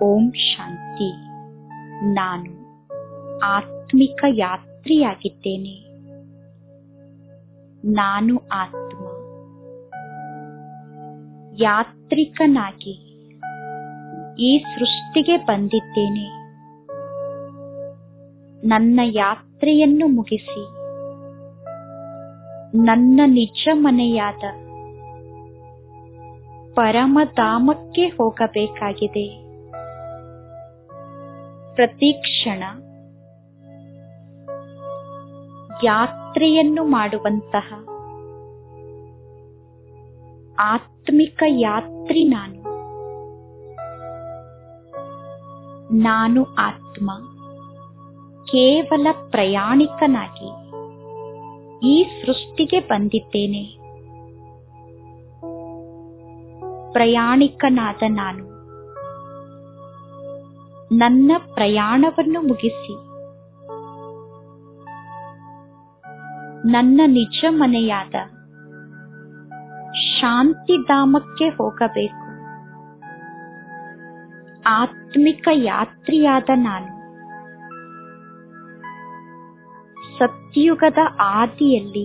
ಓಂ ಶಾಂತಿ ನಾನು ಆತ್ಮಿಕ ಯಾತ್ರಿಯಾಗಿದ್ದೇನೆ ನಾನು ಆತ್ಮ ಯಾತ್ರಿಕನಾಗಿ ಈ ಸೃಷ್ಟಿಗೆ ಬಂದಿದ್ದೇನೆ ನನ್ನ ಯಾತ್ರೆಯನ್ನು ಮುಗಿಸಿ ನನ್ನ ನಿಜ ಮನೆಯಾದ ಪರಮಧಾಮಕ್ಕೆ ಹೋಗಬೇಕಾಗಿದೆ ಪ್ರತಿ ಕ್ಷಣ ಯಾತ್ರೆಯನ್ನು ಮಾಡುವಂತಹ ಆತ್ಮಿಕ ಯಾತ್ರಿ ನಾನು ನಾನು ಆತ್ಮ ಕೇವಲ ಪ್ರಯಾಣಿಕನಾಗಿ ಈ ಸೃಷ್ಟಿಗೆ ಬಂದಿದ್ದೇನೆ ಪ್ರಯಾಣಿಕನಾದ ನಾನು ನನ್ನ ಪ್ರಯಾಣವನ್ನು ಮುಗಿಸಿ ನನ್ನ ನಿಜ ಮನೆಯಾದ ಶಾಂತಿಧಾಮಕ್ಕೆ ಹೋಗಬೇಕು ಆತ್ಮಿಕ ಯಾತ್ರಿಯಾದ ನಾನು ಸತ್ಯುಗದ ಆದಿಯಲ್ಲಿ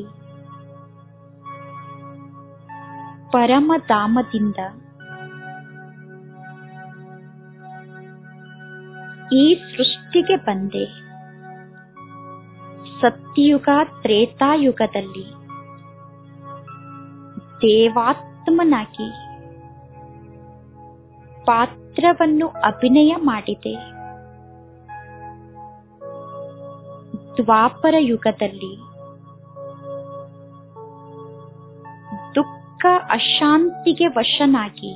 ಪರಮಧಾಮದಿಂದ ಈ ಸೃಷ್ಟಿಗೆ ಬಂದೆ ಸತ್ಯುಗ ತ್ರೇತಾಯುಗದಲ್ಲಿ ದೇವಾತ್ಮನಾಗಿ ಪಾತ್ರವನ್ನು ಅಭಿನಯ ಮಾಡಿದೆ ದ್ವಾಪರ ಯುಗದಲ್ಲಿ ದುಃಖ ಅಶಾಂತಿಗೆ ವಶನಾಗಿ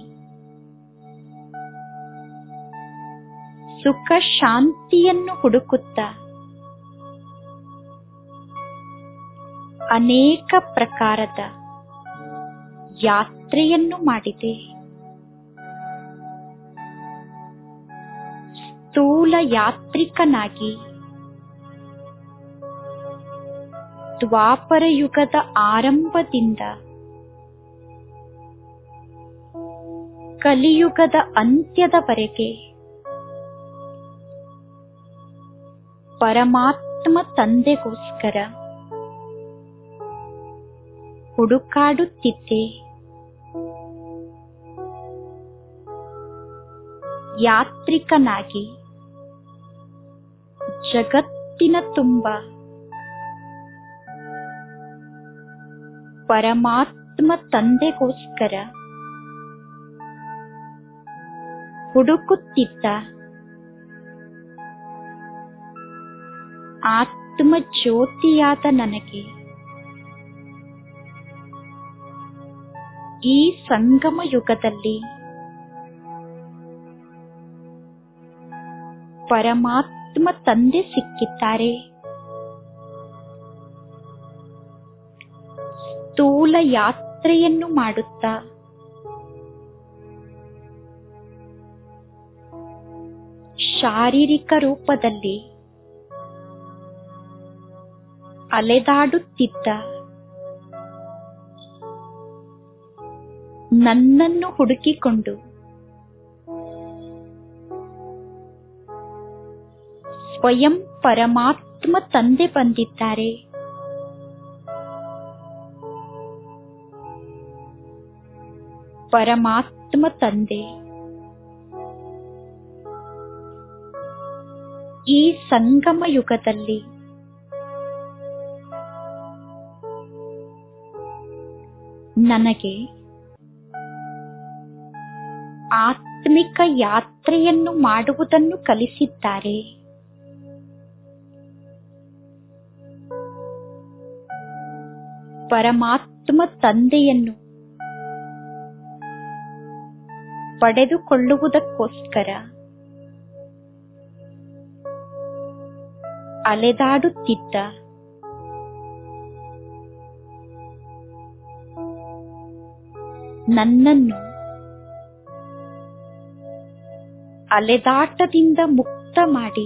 ಸುಖ ಶಾಂತಿಯನ್ನು ಹುಡುಕುತ್ತಾ ಅನೇಕ ಪ್ರಕಾರದ ಯಾತ್ರೆಯನ್ನು ಮಾಡಿದೆ ಸ್ಥೂಲ ಯಾತ್ರಿಕನಾಗಿ ದ್ವಾಪರ ಯುಗದ ಆರಂಭದಿಂದ ಕಲಿಯುಗದ ಅಂತ್ಯದವರೆಗೆ ಪರಮಾತ್ಮ ತಂದೆಗೋಸ್ಕರ ಹುಡುಕಾಡುತ್ತಿದ್ದೆ ಯಾತ್ರಿಕನಾಗಿ ಜಗತ್ತಿನ ತುಂಬ ಪರಮಾತ್ಮ ತಂದೆಗೋಸ್ಕರ ಹುಡುಕುತ್ತಿದ್ದ ಆತ್ಮ ಜ್ಯೋತಿಯಾದ ನನಗೆ ಈ ಸಂಗಮ ಯುಗದಲ್ಲಿ ಪರಮಾತ್ಮ ತಂದೆ ಸಿಕ್ಕಿದ್ದಾರೆ ಸ್ಥೂಲ ಯಾತ್ರೆಯನ್ನು ಮಾಡುತ್ತಾ ಶಾರೀರಿಕ ರೂಪದಲ್ಲಿ ಅಲೆದಾಡುತ್ತಿದ್ದ ನನ್ನನ್ನು ಹುಡುಕಿಕೊಂಡು ಸ್ವಯಂ ಪರಮಾತ್ಮ ತಂದೆ ಬಂದಿದ್ದಾರೆ ಪರಮಾತ್ಮ ತಂದೆ ಈ ಸಂಗಮ ಯುಗದಲ್ಲಿ ನನಗೆ ಆತ್ಮಿಕ ಯಾತ್ರೆಯನ್ನು ಮಾಡುವುದನ್ನು ಕಲಿಸಿದ್ದಾರೆ ಪರಮಾತ್ಮ ತಂದೆಯನ್ನು ಪಡೆದುಕೊಳ್ಳುವುದಕ್ಕೋಸ್ಕರ ಅಲೆದಾಡುತ್ತಿದ್ದ ನನ್ನನ್ನು ಅಲೆದಾಟದಿಂದ ಮುಕ್ತ ಮಾಡಿ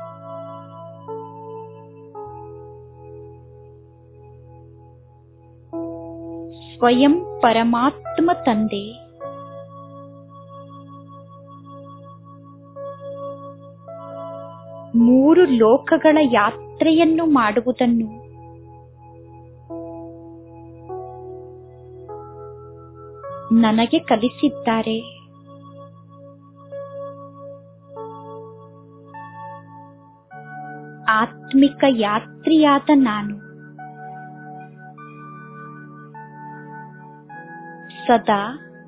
ಸ್ವಯಂ ಪರಮಾತ್ಮ ತಂದೆ ಮೂರು ಲೋಕಗಳ ಯಾತ್ರೆಯನ್ನು ಮಾಡುವುದನ್ನು ನನಗೆ ಕಲಿಸಿದ್ದಾರೆ ಆತ್ಮಿಕ ಯಾತ್ರಿಯಾದ ನಾನು ಸದಾ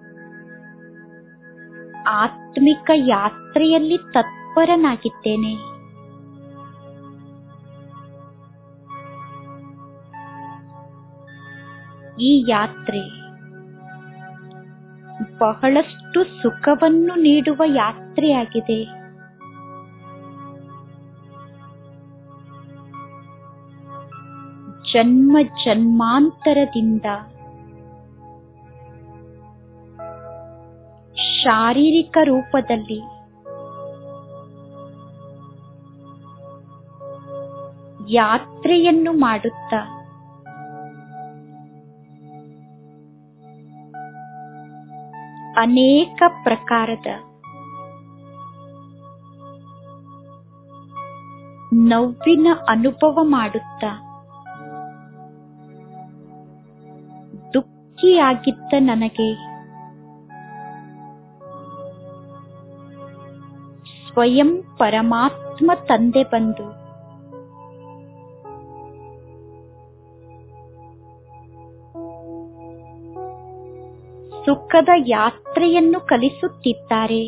ಆತ್ಮಿಕ ಯಾತ್ರೆಯಲ್ಲಿ ತತ್ಪರನಾಗಿದ್ದೇನೆ ಈ ಯಾತ್ರೆ ಬಹಳಷ್ಟು ಸುಖವನ್ನು ನೀಡುವ ಯಾತ್ರೆಯಾಗಿದೆ ಜನ್ಮ ಜನ್ಮಾಂತರದಿಂದ ಶಾರೀರಿಕ ರೂಪದಲ್ಲಿ ಯಾತ್ರೆಯನ್ನು ಮಾಡುತ್ತಾ ಅನೇಕ ಪ್ರಕಾರದ ನೋವಿನ ಅನುಭವ ಮಾಡುತ್ತಾ ದುಃಖಿಯಾಗಿದ್ದ ನನಗೆ ಸ್ವಯಂ ಪರಮಾತ್ಮ ತಂದೆ ಬಂದು ಸುಖದ ಯಾತ್ರೆಯನ್ನು ಕಲಿಸುತ್ತಿದ್ದಾರೆ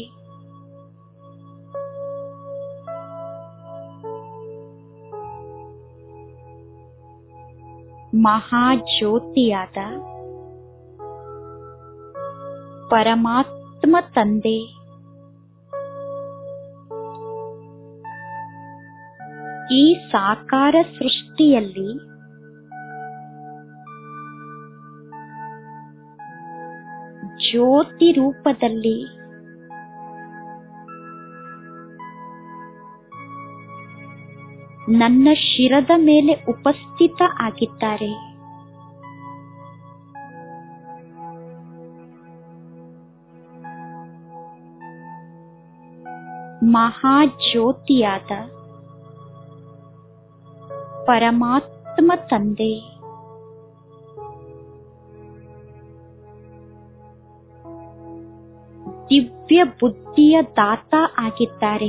ಮಹಾಜ್ಯೋತಿಯಾದ ಪರಮಾತ್ಮ ತಂದೆ ಈ ಸಾಕಾರ ಸೃಷ್ಟಿಯಲ್ಲಿ ಜ್ಯೋತಿ ರೂಪದಲ್ಲಿ ನನ್ನ ಶಿರದ ಮೇಲೆ ಉಪಸ್ಥಿತ ಆಗಿದ್ದಾರೆ ಮಹಾಜ್ಯೋತಿಯಾದ ಪರಮಾತ್ಮ ತಂದೆ ದಿವ್ಯ ಬುದ್ಧಿಯ ದಾತ ಆಗಿದ್ದಾರೆ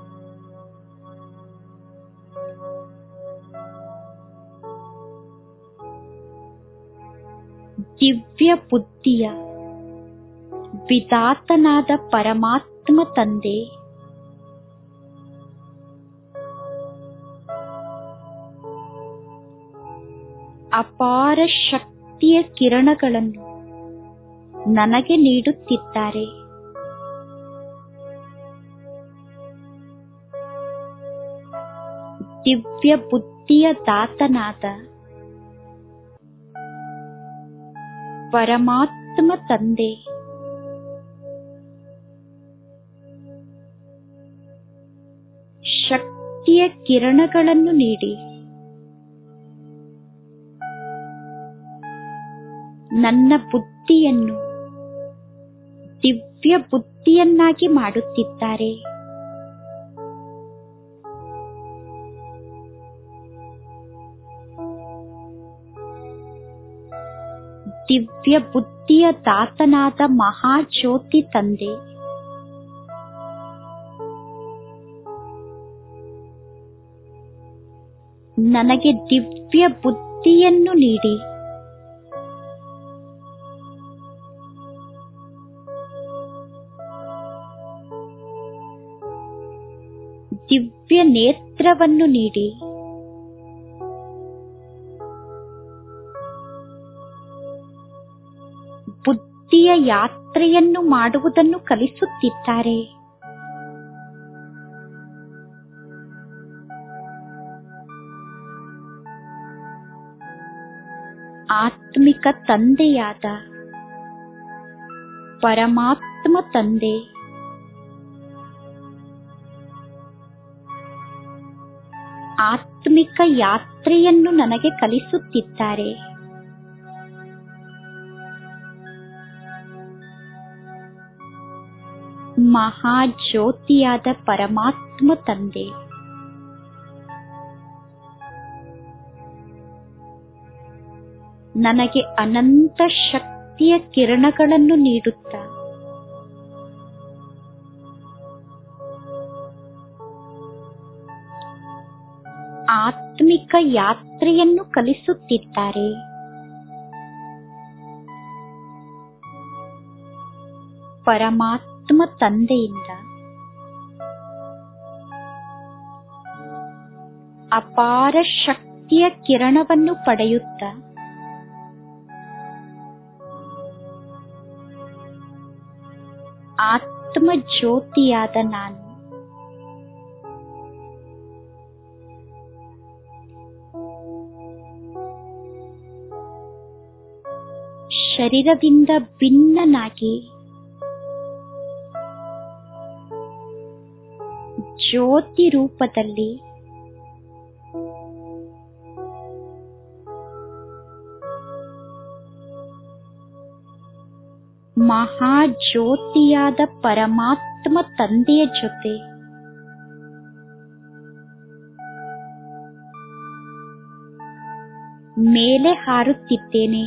ದಿವ್ಯ ಬುದ್ಧಿಯ ವಿದಾತನಾದ ಪರಮಾತ್ಮ ತಂದೆ ಅಪಾರ ಶಕ್ತಿಯ ಕಿರಣಗಳನ್ನು ನನಗೆ ನೀಡುತ್ತಿದ್ದಾರೆ ದಿವ್ಯ ಬುದ್ಧಿಯ ದಾತನಾದ ಪರಮಾತ್ಮ ತಂದೆ ಶಕ್ತಿಯ ಕಿರಣಗಳನ್ನು ನೀಡಿ ನನ್ನ ಬುದ್ಧಿಯನ್ನು ದಿವ್ಯ ಬುದ್ಧಿಯನ್ನಾಗಿ ಮಾಡುತ್ತಿದ್ದಾರೆ ದಿವ್ಯ ಬುದ್ಧಿಯ ದಾತನಾದ ಮಹಾಜ್ಯೋತಿ ತಂದೆ ನನಗೆ ದಿವ್ಯ ಬುದ್ಧಿಯನ್ನು ನೀಡಿ ದಿವ್ಯ ನೇತ್ರವನ್ನು ನೀಡಿ ಬುದ್ಧಿಯ ಯಾತ್ರೆಯನ್ನು ಮಾಡುವುದನ್ನು ಕಲಿಸುತ್ತಿದ್ದಾರೆ ಆತ್ಮಿಕ ತಂದೆಯಾದ ಪರಮಾತ್ಮ ತಂದೆ ಆತ್ಮಿಕ ಯಾತ್ರೆಯನ್ನು ನನಗೆ ಕಲಿಸುತ್ತಿದ್ದಾರೆ ಮಹಾಜ್ಯೋತಿಯಾದ ಪರಮಾತ್ಮ ತಂದೆ ನನಗೆ ಅನಂತ ಶಕ್ತಿಯ ಕಿರಣಗಳನ್ನು ನೀಡುತ್ತಾ ಆತ್ಮಿಕ ಯಾತ್ರೆಯನ್ನು ಕಲಿಸುತ್ತಿದ್ದಾರೆ ಪರಮಾತ್ಮ ತಂದೆಯಿಂದ ಅಪಾರ ಶಕ್ತಿಯ ಕಿರಣವನ್ನು ಪಡೆಯುತ್ತಾ ಆತ್ಮ ಜ್ಯೋತಿಯಾದ ನಾನು ಶರೀರದಿಂದ ಭಿನ್ನನಾಗಿ ಜ್ಯೋತಿ ರೂಪದಲ್ಲಿ ಮಹಾಜ್ಯೋತಿಯಾದ ಪರಮಾತ್ಮ ತಂದೆಯ ಜೊತೆ ಮೇಲೆ ಹಾರುತ್ತಿದ್ದೇನೆ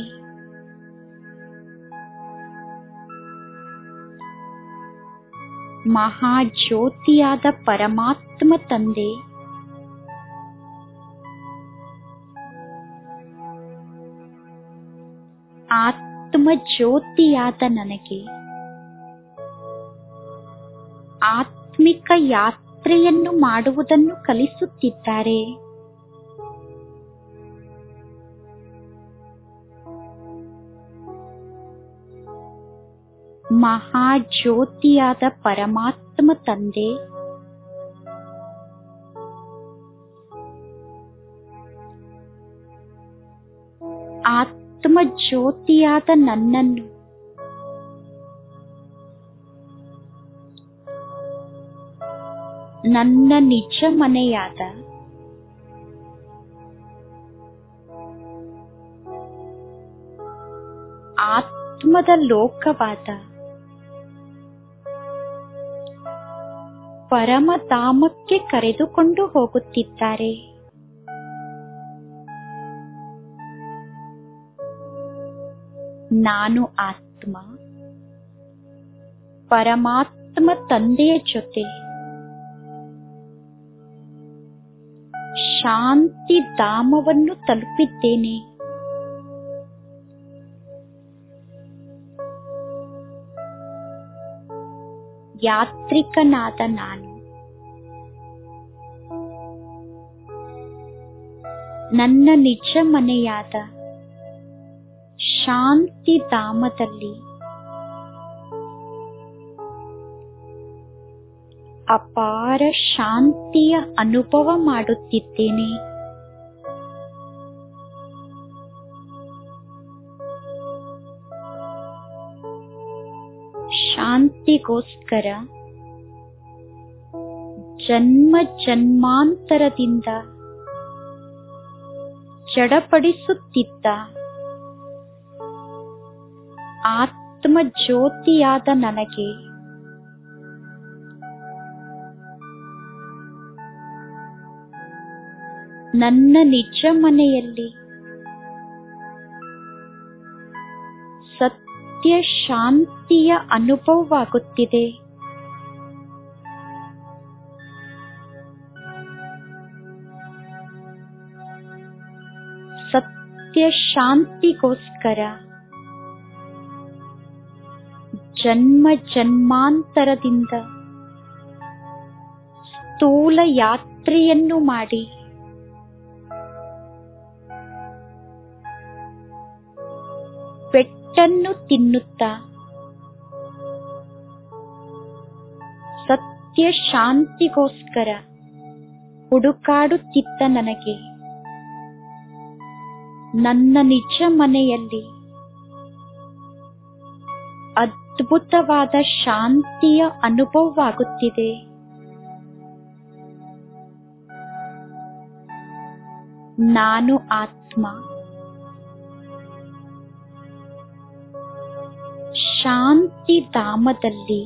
ಮಹಾಜ್ಯೋತಿಯಾದ ಪರಮಾತ್ಮ ತಂದೆ ಆತ್ಮ ಜ್ಯೋತಿಯಾದ ನನಗೆ ಆತ್ಮಿಕ ಯಾತ್ರೆಯನ್ನು ಮಾಡುವುದನ್ನು ಕಲಿಸುತ್ತಿದ್ದಾರೆ ಮಹಾಜ್ಯೋತಿಯಾದ ಪರಮಾತ್ಮ ತಂದೆ ಆತ್ಮ ಜ್ಯೋತಿಯಾದ ನನ್ನನ್ನು ನನ್ನ ನಿಜ ಮನೆಯಾದ ಆತ್ಮದ ಲೋಕವಾದ ಪರಮಧಾಮಕ್ಕೆ ಕರೆದುಕೊಂಡು ಹೋಗುತ್ತಿದ್ದಾರೆ ನಾನು ಆತ್ಮ ಪರಮಾತ್ಮ ತಂದೆಯ ಜೊತೆ ಶಾಂತಿ ಧಾಮವನ್ನು ತಲುಪಿದ್ದೇನೆ ಯಾತ್ರಿಕನಾದ ನಾನು ನನ್ನ ನಿಜ ಮನೆಯಾದ ಶಾಂತಿ ಧಾಮದಲ್ಲಿ ಅಪಾರ ಶಾಂತಿಯ ಅನುಭವ ಮಾಡುತ್ತಿದ್ದೇನೆ ಶಾಂತಿಗೋಸ್ಕರ ಜನ್ಮ ಜನ್ಮಾಂತರದಿಂದ ಜಡಪಡಿಸುತ್ತಿದ್ದ ಆತ್ಮ ಜ್ಯೋತಿಯಾದ ನನಗೆ ನನ್ನ ನಿಜ ಮನೆಯಲ್ಲಿ ಸತ್ಯ ಶಾಂತಿಯ ಅನುಭವವಾಗುತ್ತಿದೆ ಸತ್ಯ ಶಾಂತಿಗೋಸ್ಕರ ಜನ್ಮ ಜನ್ಮಾಂತರದಿಂದ ಸ್ಥೂಲ ಯಾತ್ರೆಯನ್ನು ಮಾಡಿ ಪೆಟ್ಟನ್ನು ತಿನ್ನುತ್ತಾ ಸತ್ಯ ಶಾಂತಿಗೋಸ್ಕರ ಹುಡುಕಾಡುತ್ತಿದ್ದ ನನಗೆ ನನ್ನ ನಿಜ ಮನೆಯಲ್ಲಿ ಅದ್ಭುತವಾದ ಶಾಂತಿಯ ಅನುಭವವಾಗುತ್ತಿದೆ ನಾನು ಆತ್ಮ ಶಾಂತಿ ಧಾಮದಲ್ಲಿ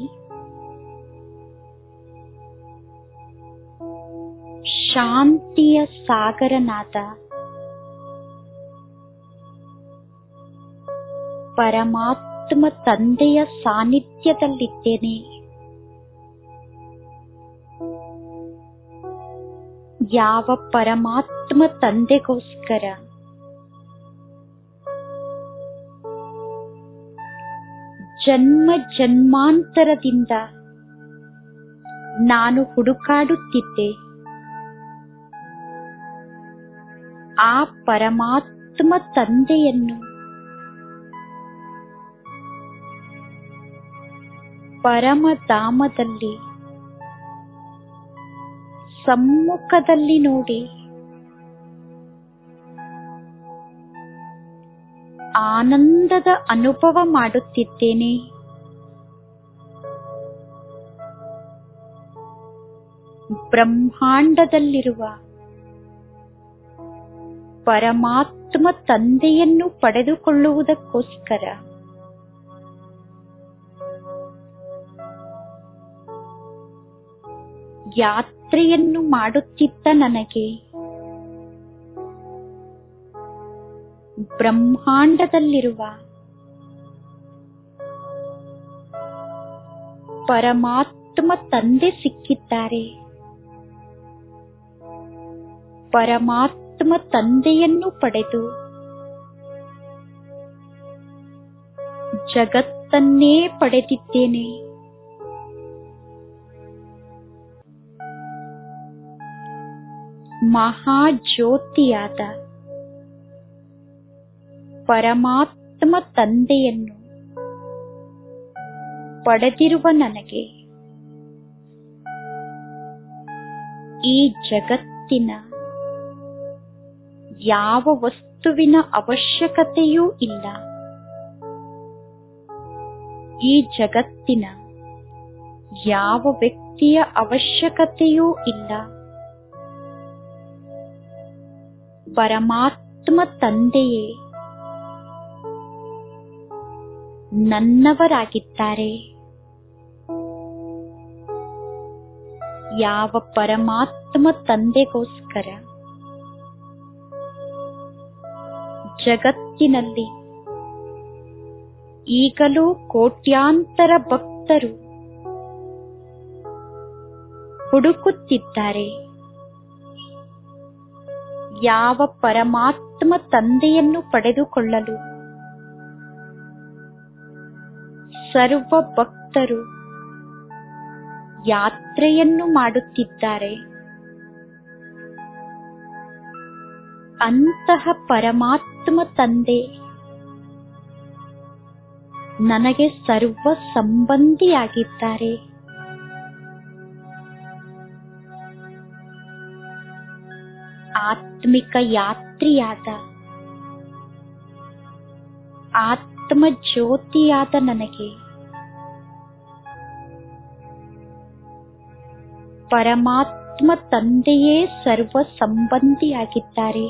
ಶಾಂತಿಯ ಸಾಗರನಾದ ಪರಮಾತ್ಮ ತಂದೆಯ ಸಾನ್ನಿಧ್ಯದಲ್ಲಿದ್ದೇನೆ ಯಾವ ಪರಮಾತ್ಮ ತಂದೆಗೋಸ್ಕರ ಜನ್ಮ ಜನ್ಮಾಂತರದಿಂದ ನಾನು ಹುಡುಕಾಡುತ್ತಿದ್ದೆ ಆ ಪರಮಾತ್ಮ ತಂದೆಯನ್ನು ಪರಮಧಾಮದಲ್ಲಿ ಸಮ್ಮುಖದಲ್ಲಿ ನೋಡಿ ಆನಂದದ ಅನುಭವ ಮಾಡುತ್ತಿದ್ದೇನೆ ಬ್ರಹ್ಮಾಂಡದಲ್ಲಿರುವ ಪರಮಾತ್ಮ ತಂದೆಯನ್ನು ಪಡೆದುಕೊಳ್ಳುವುದಕ್ಕೋಸ್ಕರ ಯಾತ್ರೆಯನ್ನು ಮಾಡುತ್ತಿದ್ದ ನನಗೆ ಬ್ರಹ್ಮಾಂಡದಲ್ಲಿರುವ ಪರಮಾತ್ಮ ತಂದೆ ಸಿಕ್ಕಿದ್ದಾರೆ ಪರಮಾತ್ಮ ತಂದೆಯನ್ನು ಪಡೆದು ಜಗತ್ತನ್ನೇ ಪಡೆದಿದ್ದೇನೆ ಮಹಾಜ್ಯೋತಿಯಾದ ಪರಮಾತ್ಮ ತಂದೆಯನ್ನು ಪಡೆದಿರುವ ನನಗೆ ಈ ಜಗತ್ತಿನ ಯಾವ ವಸ್ತುವಿನ ಅವಶ್ಯಕತೆಯೂ ಇಲ್ಲ ಈ ಜಗತ್ತಿನ ಯಾವ ವ್ಯಕ್ತಿಯ ಅವಶ್ಯಕತೆಯೂ ಇಲ್ಲ ಪರಮಾತ್ಮ ತಂದೆಯೇ ನನ್ನವರಾಗಿದ್ದಾರೆ ಯಾವ ಪರಮಾತ್ಮ ತಂದೆಗೋಸ್ಕರ ಜಗತ್ತಿನಲ್ಲಿ ಈಗಲೂ ಕೋಟ್ಯಾಂತರ ಭಕ್ತರು ಹುಡುಕುತ್ತಿದ್ದಾರೆ ಯಾವ ಪರಮಾತ್ಮ ತಂದೆಯನ್ನು ಪಡೆದುಕೊಳ್ಳಲು ಸರ್ವ ಭಕ್ತರು ಯಾತ್ರೆಯನ್ನು ಮಾಡುತ್ತಿದ್ದಾರೆ ಅಂತಹ ಪರಮಾತ್ಮ ತಂದೆ ನನಗೆ ಸರ್ವ ಸಂಬಂಧಿಯಾಗಿದ್ದಾರೆ ಆತ್ಮಿಕ ಯಾತ್ರಿಯಾದ ಆತ್ಮ ಜ್ಯೋತಿಯಾದ ನನಗೆ ಪರಮಾತ್ಮ ತಂದೆಯೇ ಸರ್ವ ಸಂಬಂಧಿಯಾಗಿದ್ದಾರೆ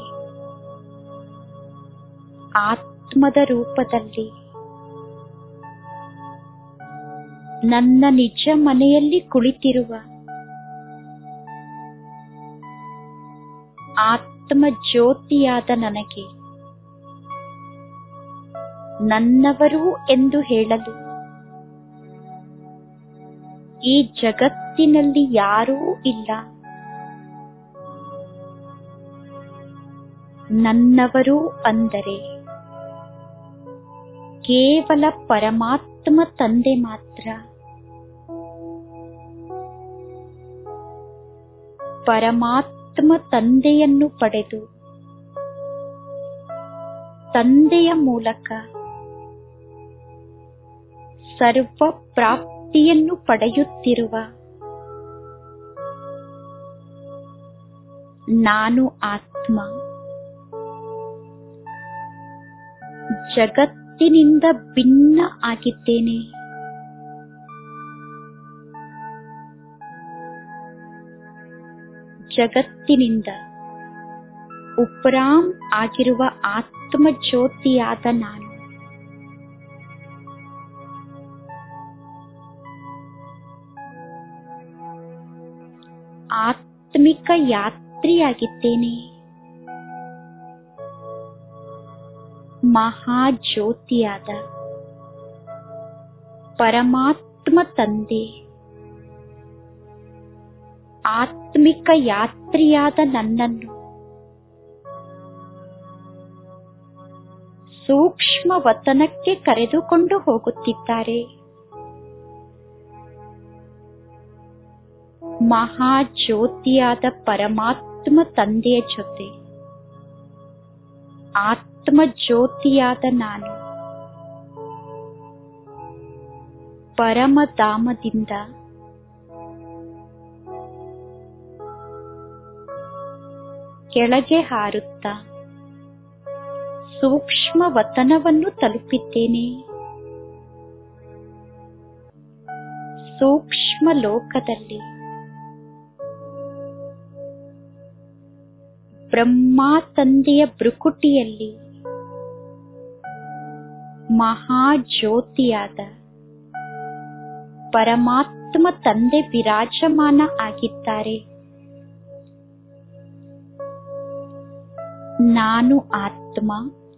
ಆತ್ಮದ ರೂಪದಲ್ಲಿ ನನ್ನ ನಿಜ ಮನೆಯಲ್ಲಿ ಕುಳಿತಿರುವ ಆತ್ಮ ಜ್ಯೋತಿಯಾದ ನನಗೆ ನನ್ನವರು ಎಂದು ಹೇಳಲು ಈ ಜಗತ್ತಿನಲ್ಲಿ ಯಾರೂ ಇಲ್ಲ ನನ್ನವರು ಅಂದರೆ ಕೇವಲ ಪರಮಾತ್ಮ ತಂದೆ ಮಾತ್ರ ಪರಮಾತ್ಮ ತಂದೆಯನ್ನು ಪಡೆದು ತಂದೆಯ ಮೂಲಕ ಸರ್ವ ಪ್ರಾಪ್ತಿಯನ್ನು ಪಡೆಯುತ್ತಿರುವ ನಾನು ಆತ್ಮ ಜಗತ್ತಿನಿಂದ ಭಿನ್ನ ಆಗಿದ್ದೇನೆ ಜಗತ್ತಿನಿಂದ ಉಪರಾಮ್ ಆಗಿರುವ ಆತ್ಮ ಜ್ಯೋತಿಯಾದ ನಾನು ಆತ್ಮಿಕ ಯಾತ್ರಿಯಾಗಿದ್ದೇನೆ ಮಹಾಜ್ಯೋತಿಯಾದ ಪರಮಾತ್ಮ ತಂದೆ ಆತ್ಮಿಕ ಯಾತ್ರಿಯಾದ ನನ್ನನ್ನು ಸೂಕ್ಷ್ಮ ವತನಕ್ಕೆ ಕರೆದುಕೊಂಡು ಹೋಗುತ್ತಿದ್ದಾರೆ ಮಹಾಜ್ಯೋತಿಯಾದ ಪರಮಾತ್ಮ ತಂದೆಯ ಜೊತೆ ಆತ್ಮ ಜ್ಯೋತಿಯಾದ ನಾನು ಪರಮಧಾಮದಿಂದ ಕೆಳಗೆ ಹಾರುತ್ತ ಸೂಕ್ಷ್ಮ ವತನವನ್ನು ತಲುಪಿದ್ದೇನೆ ಸೂಕ್ಷ್ಮ ಲೋಕದಲ್ಲಿ ಬ್ರಹ್ಮ ತಂದೆಯ ಬೃಕುಟಿಯಲ್ಲಿ ಮಹಾಜ್ಯೋತಿಯಾದ ಪರಮಾತ್ಮ ತಂದೆ ವಿರಾಜಮಾನ ಆಗಿದ್ದಾರೆ ನಾನು ಆತ್ಮ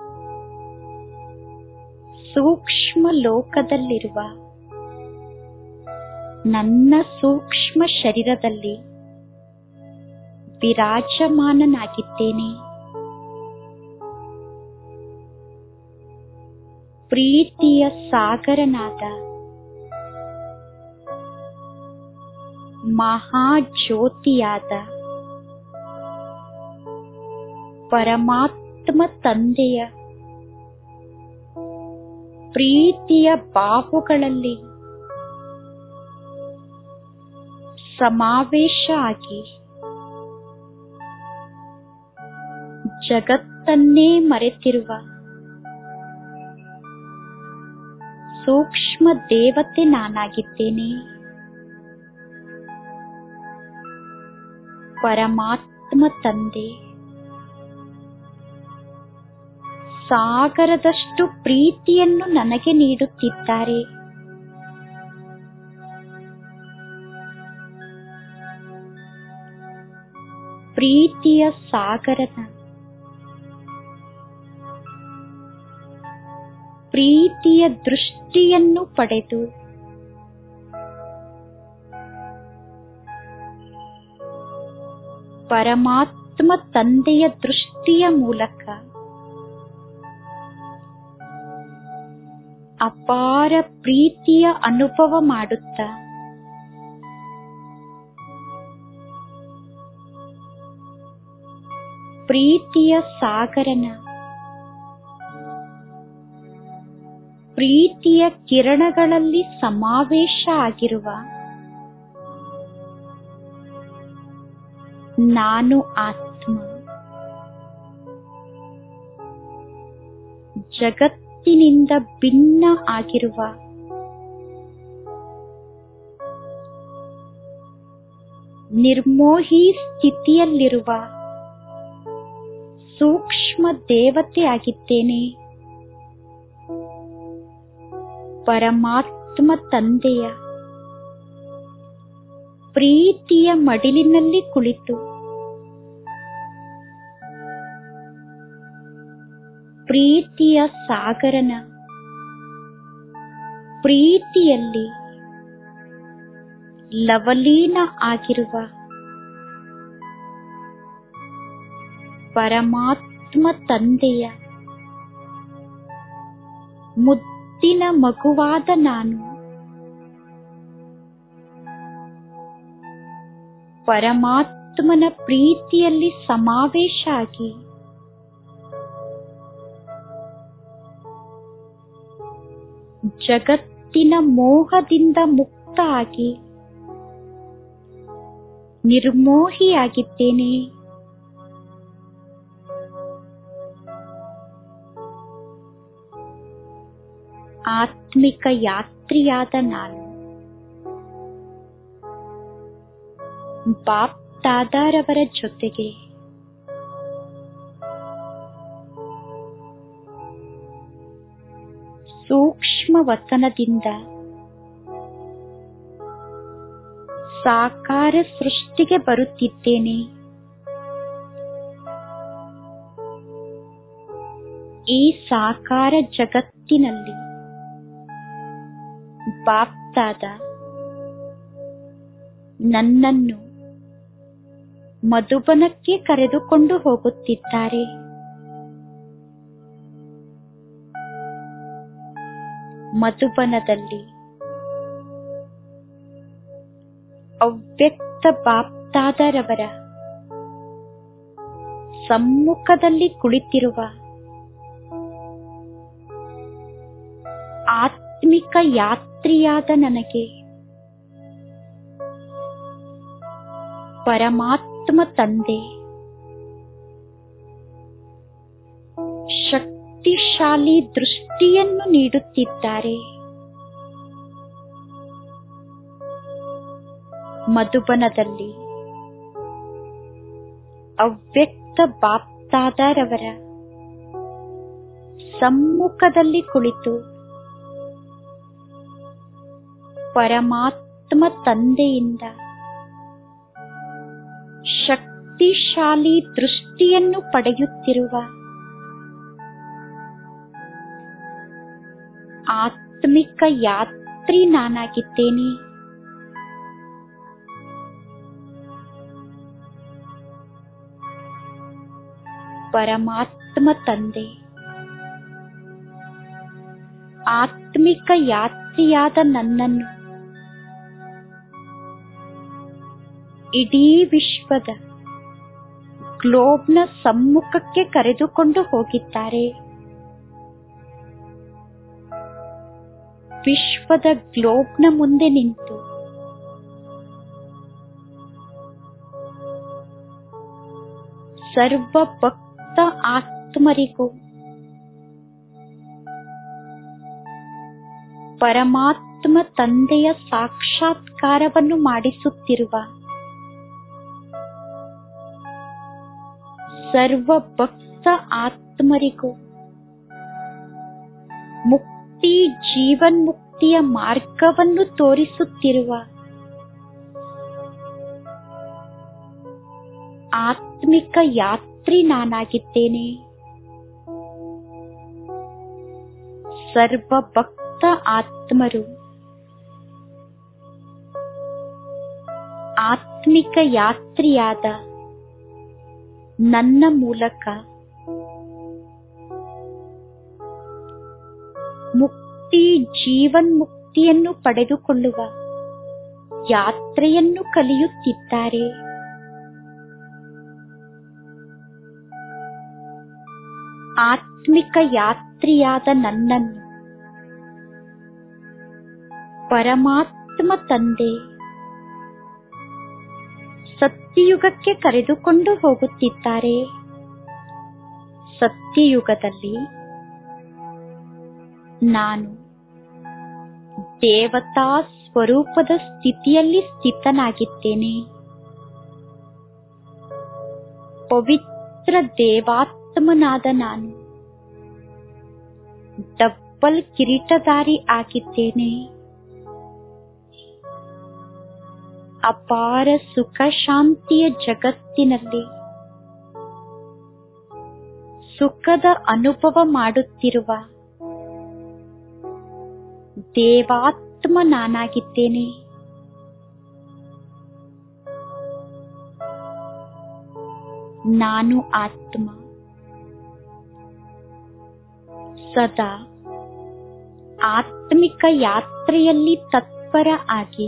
ಸೂಕ್ಷ್ಮ ಲೋಕದಲ್ಲಿರುವ ನನ್ನ ಸೂಕ್ಷ್ಮ ಶರೀರದಲ್ಲಿ ವಿರಾಜಮಾನನಾಗಿದ್ದೇನೆ ಪ್ರೀತಿಯ ಸಾಗರನಾದ ಮಹಾಜ್ಯೋತಿಯಾದ ಪರಮಾತ್ಮ ತಂದೆಯ ಪ್ರೀತಿಯ ಬಾಹುಗಳಲ್ಲಿ ಸಮಾವೇಶ ಆಗಿ ಜಗತ್ತನ್ನೇ ಮರೆತಿರುವ ಸೂಕ್ಷ್ಮ ದೇವತೆ ನಾನಾಗಿದ್ದೇನೆ ಪರಮಾತ್ಮ ತಂದೆ ಸಾಗರದಷ್ಟು ಪ್ರೀತಿಯನ್ನು ನನಗೆ ನೀಡುತ್ತಿದ್ದಾರೆ ಪ್ರೀತಿಯ ಸಾಗರದ ಪ್ರೀತಿಯ ದೃಷ್ಟಿಯನ್ನು ಪಡೆದು ಪರಮಾತ್ಮ ತಂದೆಯ ದೃಷ್ಟಿಯ ಮೂಲಕ ಅಪಾರ ಪ್ರೀತಿಯ ಅನುಭವ ಮಾಡುತ್ತಾ ಪ್ರೀತಿಯ ಸಾಗರನ ಪ್ರೀತಿಯ ಕಿರಣಗಳಲ್ಲಿ ಸಮಾವೇಶ ಆಗಿರುವ ನಾನು ಆತ್ಮ ಜಗತ್ತಿನಿಂದ ಭಿನ್ನ ಆಗಿರುವ ನಿರ್ಮೋಹಿ ಸ್ಥಿತಿಯಲ್ಲಿರುವ ಸೂಕ್ಷ್ಮ ದೇವತೆಯಾಗಿದ್ದೇನೆ ಪರಮಾತ್ಮ ತಂದೆಯ ಪ್ರೀತಿಯ ಮಡಿಲಿನಲ್ಲಿ ಕುಳಿತು ಪ್ರೀತಿಯ ಸಾಗರನ ಪ್ರೀತಿಯಲ್ಲಿ ಲವಲೀನ ಆಗಿರುವ ಪರಮಾತ್ಮ ತಂದೆಯ ಮುದ್ದಿನ ಮಗುವಾದ ನಾನು ಪರಮಾತ್ಮನ ಪ್ರೀತಿಯಲ್ಲಿ ಸಮಾವೇಶ ಆಗಿ ಜಗತ್ತಿನ ಮೋಹದಿಂದ ಮುಕ್ತ ಆಗಿ ನಿರ್ಮೋಹಿಯಾಗಿದ್ದೇನೆ ಆತ್ಮಿಕ ಯಾತ್ರಿಯಾದ ನಾನು ಬಾಪ್ ದಾದಾರವರ ಜೊತೆಗೆ ಸೂಕ್ಷ್ಮ ವತನದಿಂದ ಸಾಕಾರ ಸೃಷ್ಟಿಗೆ ಬರುತ್ತಿದ್ದೇನೆ ಈ ಸಾಕಾರ ಜಗತ್ತಿನಲ್ಲಿ ಬಾಪ್ತಾದ ನನ್ನನ್ನು ಮಧುಬನಕ್ಕೆ ಕರೆದುಕೊಂಡು ಹೋಗುತ್ತಿದ್ದಾರೆ ಮಧುಬನದಲ್ಲಿ ಅವ್ಯಕ್ತ ಬಾಪ್ತಾದರವರ ಸಮ್ಮುಖದಲ್ಲಿ ಕುಳಿತಿರುವ ಆತ್ಮಿಕ ಯಾತ್ರಿಯಾದ ನನಗೆ ಪರಮಾತ್ಮ ತಂದೆ ಶಕ್ತಿಶಾಲಿ ದೃಷ್ಟಿಯನ್ನು ನೀಡುತ್ತಿದ್ದಾರೆ ಮಧುಬನದಲ್ಲಿ ಅವ್ಯಕ್ತ ಬಾಪ್ತಾದರವರ ಸಮ್ಮುಖದಲ್ಲಿ ಕುಳಿತು ಪರಮಾತ್ಮ ತಂದೆಯಿಂದ ಶಕ್ತಿಶಾಲಿ ದೃಷ್ಟಿಯನ್ನು ಪಡೆಯುತ್ತಿರುವ ಆತ್ಮಿಕ ಯಾತ್ರಿ ನಾನಾಗಿದ್ದೇನೆ ಪರಮಾತ್ಮ ತಂದೆ ಆತ್ಮಿಕ ಯಾತ್ರಿಯಾದ ನನ್ನನ್ನು ಇಡೀ ವಿಶ್ವದ ಗ್ಲೋಬ್ನ ಸಮ್ಮುಖಕ್ಕೆ ಕರೆದುಕೊಂಡು ಹೋಗಿದ್ದಾರೆ ವಿಶ್ವದ ಗ್ಲೋಬ್ನ ಮುಂದೆ ನಿಂತು ಸರ್ವ ಭಕ್ತ ಆತ್ಮರಿಗೂ ಪರಮಾತ್ಮ ತಂದೆಯ ಸಾಕ್ಷಾತ್ಕಾರವನ್ನು ಮಾಡಿಸುತ್ತಿರುವ ಸರ್ವ ಭಕ್ತ ಆತ್ಮರಿಗೂ ಮುಕ್ತಿ ಜೀವನ್ಮುಕ್ತಿಯ ಮಾರ್ಗವನ್ನು ತೋರಿಸುತ್ತಿರುವ ಆತ್ಮಿಕ ಯಾತ್ರಿ ನಾನಾಗಿದ್ದೇನೆ ಸರ್ವ ಭಕ್ತ ಆತ್ಮರು ಆತ್ಮಿಕ ಯಾತ್ರಿಯಾದ ನನ್ನ ಮೂಲಕ ಮುಕ್ತಿ ಜೀವನ್ಮುಕ್ತಿಯನ್ನು ಪಡೆದುಕೊಳ್ಳುವ ಯಾತ್ರೆಯನ್ನು ಕಲಿಯುತ್ತಿದ್ದಾರೆ ಆತ್ಮಿಕ ಯಾತ್ರಿಯಾದ ನನ್ನನ್ನು ಪರಮಾತ್ಮ ತಂದೆ ಸತ್ಯಯುಗಕ್ಕೆ ಕರೆದುಕೊಂಡು ಹೋಗುತ್ತಿದ್ದಾರೆ ಸತ್ಯಯುಗದಲ್ಲಿ ನಾನು ದೇವತಾ ಸ್ವರೂಪದ ಸ್ಥಿತಿಯಲ್ಲಿ ಸ್ಥಿತನಾಗಿದ್ದೇನೆ ಪವಿತ್ರ ದೇವಾತ್ಮನಾದ ನಾನು ಡಬ್ಬಲ್ ಕಿರೀಟಧಾರಿ ಆಗಿದ್ದೇನೆ ಅಪಾರ ಸುಖ ಶಾಂತಿಯ ಜಗತ್ತಿನಲ್ಲಿ ಸುಖದ ಅನುಭವ ಮಾಡುತ್ತಿರುವ ದೇವಾತ್ಮ ನಾನಾಗಿದ್ದೇನೆ ನಾನು ಆತ್ಮ ಸದಾ ಆತ್ಮಿಕ ಯಾತ್ರೆಯಲ್ಲಿ ತತ್ಪರ ಆಗಿ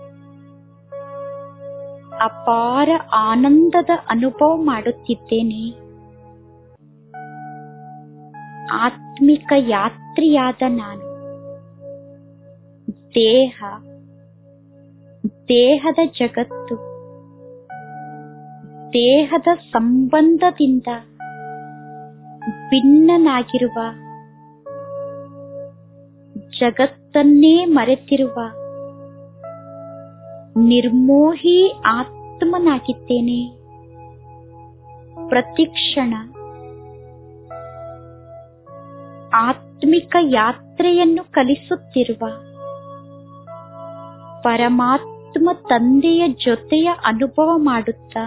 ಅಪಾರ ಆನಂದದ ಅನುಭವ ಮಾಡುತ್ತಿದ್ದೇನೆ ಆತ್ಮಿಕ ಯಾತ್ರಿಯಾದ ನಾನು ದೇಹ ದೇಹದ ಜಗತ್ತು ದೇಹದ ಸಂಬಂಧದಿಂದ ಭಿನ್ನನಾಗಿರುವ ಜಗತ್ತನ್ನೇ ಮರೆತಿರುವ ನಿರ್ಮೋಹಿ ಆತ್ಮನಾಗಿದ್ದೇನೆ ಪ್ರತಿಕ್ಷಣ ಆತ್ಮಿಕ ಯಾತ್ರೆಯನ್ನು ಕಲಿಸುತ್ತಿರುವ ಪರಮಾತ್ಮ ತಂದೆಯ ಜೊತೆಯ ಅನುಭವ ಮಾಡುತ್ತಾ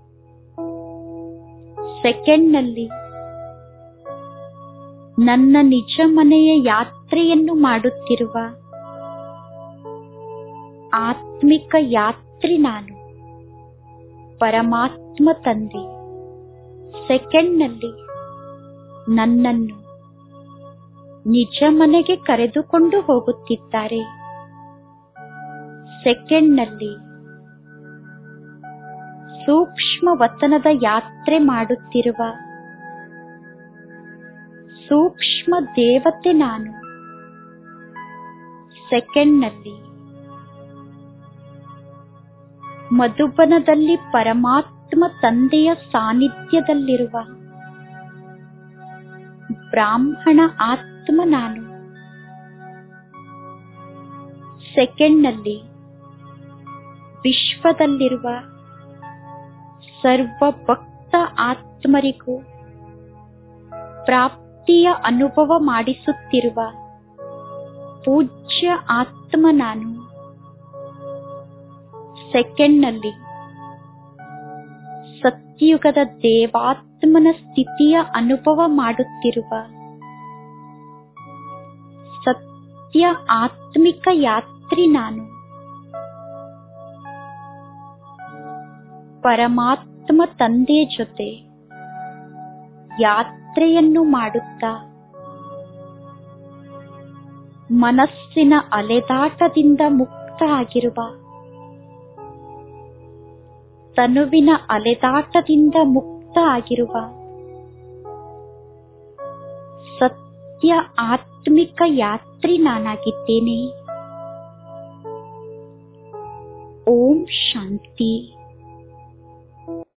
ಸೆಕೆಂಡ್ನಲ್ಲಿ ನನ್ನ ನಿಜ ಮನೆಯ ಯಾತ್ರೆಯನ್ನು ಮಾಡುತ್ತಿರುವ ಆತ್ಮಿಕ ಯಾತ್ರಿ ನಾನು ಪರಮಾತ್ಮ ತಂದೆ ಸೆಕೆಂಡ್ನಲ್ಲಿ ನನ್ನನ್ನು ನಿಜ ಮನೆಗೆ ಕರೆದುಕೊಂಡು ಹೋಗುತ್ತಿದ್ದಾರೆ ಸೆಕೆಂಡ್ನಲ್ಲಿ ಸೂಕ್ಷ್ಮ ವತನದ ಯಾತ್ರೆ ಮಾಡುತ್ತಿರುವ ಸೂಕ್ಷ್ಮ ದೇವತೆ ನಾನು ಸೆಕೆಂಡ್ನಲ್ಲಿ ಮಧುಬನದಲ್ಲಿ ಪರಮಾತ್ಮ ತಂದೆಯ ಸಾನ್ನಿಧ್ಯದಲ್ಲಿರುವ ಬ್ರಾಹ್ಮಣ ಆತ್ಮ ನಾನು ಸೆಕೆಂಡ್ನಲ್ಲಿ ವಿಶ್ವದಲ್ಲಿರುವ ಸರ್ವ ಭಕ್ತ ಆತ್ಮರಿಗೂ ಪ್ರಾಪ್ತಿಯ ಅನುಭವ ಮಾಡಿಸುತ್ತಿರುವ ಪೂಜ್ಯ ಆತ್ಮ ನಾನು ಸೆಕೆಂಡ್ನಲ್ಲಿ ಸತ್ಯುಗದ ದೇವಾತ್ಮನ ಸ್ಥಿತಿಯ ಅನುಭವ ಮಾಡುತ್ತಿರುವ ಸತ್ಯ ಆತ್ಮಿಕ ಯಾತ್ರಿ ನಾನು ಪರಮಾತ್ಮ ತಂದೆ ಜೊತೆ ಯಾತ್ರೆಯನ್ನು ಮಾಡುತ್ತಾ ಮನಸ್ಸಿನ ಅಲೆದಾಟದಿಂದ ಮುಕ್ತ ಆಗಿರುವ ತನುವಿನ ಅಲೆದಾಟದಿಂದ ಮುಕ್ತ ಆಗಿರುವ ಸತ್ಯ ಆತ್ಮಿಕ ಯಾತ್ರಿ ನಾನಾಗಿದ್ದೇನೆ ಓಂ ಶಾಂತಿ